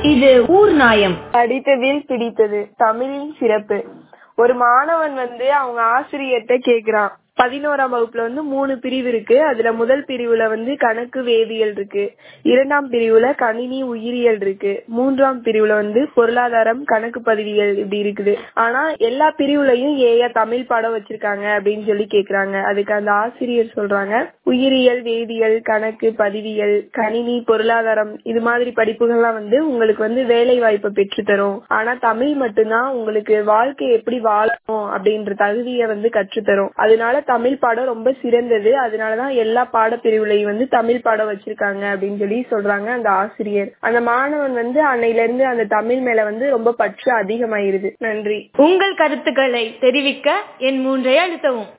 இது ஊர் நாயம் படித்ததில் பிடித்தது தமிழின் சிறப்பு ஒரு மாணவன் வந்து அவங்க ஆசிரியர்கிட்ட கேக்குறான் பதினோராம் வகுப்புல வந்து மூணு பிரிவு இருக்கு அதுல முதல் பிரிவுல வந்து கணக்கு வேதியியல் இருக்கு இரண்டாம் பிரிவுல கணினி உயிரியல் இருக்கு மூன்றாம் பிரிவுல வந்து பொருளாதாரம் கணக்கு பதிவியல் இப்படி இருக்குது ஆனா எல்லா பிரிவுலயும் ஏயா தமிழ் பாடம் வச்சிருக்காங்க அப்படின்னு சொல்லி கேக்குறாங்க அதுக்கு அந்த ஆசிரியர் சொல்றாங்க உயிரியல் வேதியியல் கணக்கு பதிவியல் கணினி பொருளாதாரம் இது மாதிரி படிப்புகள்லாம் வந்து உங்களுக்கு வந்து வேலை வாய்ப்பை பெற்று தரும் ஆனா தமிழ் மட்டும்தான் உங்களுக்கு வாழ்க்கை எப்படி வாழணும் அப்படின்ற தகுதியை வந்து கற்றுத்தரும் அதனால தமிழ் பாடம் ரொம்ப சிறந்தது அதனாலதான் எல்லா பாடப்பிரிவுலையும் வந்து தமிழ் பாடம் வச்சிருக்காங்க அப்படின்னு சொல்லி சொல்றாங்க அந்த ஆசிரியர் அந்த மாணவன் வந்து அன்னையில இருந்து அந்த தமிழ் மேல வந்து ரொம்ப பற்று அதிகமாயிருது நன்றி உங்கள் கருத்துக்களை தெரிவிக்க என் மூன்றை அழுத்தவும்